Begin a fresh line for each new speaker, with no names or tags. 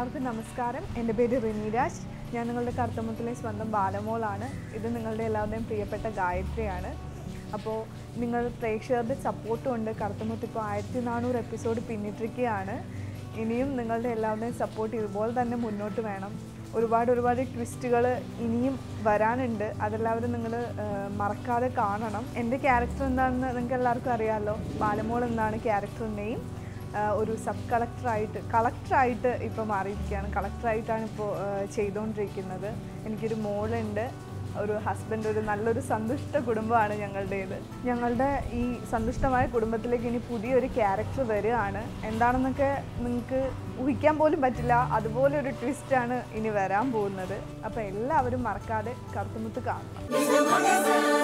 എല്ലാവർക്കും നമസ്കാരം എൻ്റെ പേര് റിനിരാജ് ഞാൻ നിങ്ങളുടെ കർത്തമത്തിലെ സ്വന്തം ബാലമോളാണ് ഇത് നിങ്ങളുടെ എല്ലാവരുടെയും പ്രിയപ്പെട്ട ഗായത്രിയാണ് അപ്പോൾ നിങ്ങൾ പ്രേക്ഷകരുടെ സപ്പോർട്ടും ഉണ്ട് കറുത്തമുത്ത് ഇപ്പോൾ ആയിരത്തി നാനൂറ് എപ്പിസോഡ് പിന്നിട്ടിരിക്കുകയാണ് ഇനിയും നിങ്ങളുടെ എല്ലാവരുടെയും സപ്പോർട്ട് ഇതുപോലെ തന്നെ മുന്നോട്ട് വേണം ഒരുപാട് ഒരുപാട് ട്വിസ്റ്റുകൾ ഇനിയും വരാനുണ്ട് അതെല്ലാവരും നിങ്ങൾ മറക്കാതെ കാണണം എൻ്റെ ക്യാരക്ടർ എന്താണെന്ന് നിങ്ങൾക്ക് എല്ലാവർക്കും അറിയാമല്ലോ ബാലമോൾ എന്നാണ് ക്യാരക്ടർ നെയിം ആഹ് ഒരു സബ് കളക്ടറായിട്ട് കളക്ടറായിട്ട് ഇപ്പോൾ മാറിയിരിക്കുകയാണ് കളക്ടറായിട്ടാണ് ഇപ്പോൾ ചെയ്തുകൊണ്ടിരിക്കുന്നത് എനിക്കൊരു മോളുണ്ട് ഒരു ഹസ്ബൻഡ് ഒരു നല്ലൊരു സന്തുഷ്ട കുടുംബമാണ് ഞങ്ങളുടേത് ഞങ്ങളുടെ ഈ സന്തുഷ്ടമായ കുടുംബത്തിലേക്ക് ഇനി പുതിയൊരു ക്യാരക്ടർ വരികയാണ് എന്താണെന്നൊക്കെ നിങ്ങൾക്ക് ഊഹിക്കാൻ പോലും പറ്റില്ല അതുപോലെ ഒരു ട്വിസ്റ്റാണ് ഇനി വരാൻ പോകുന്നത് അപ്പോൾ എല്ലാവരും മറക്കാതെ കറുത്തുമുത്ത് കാണണം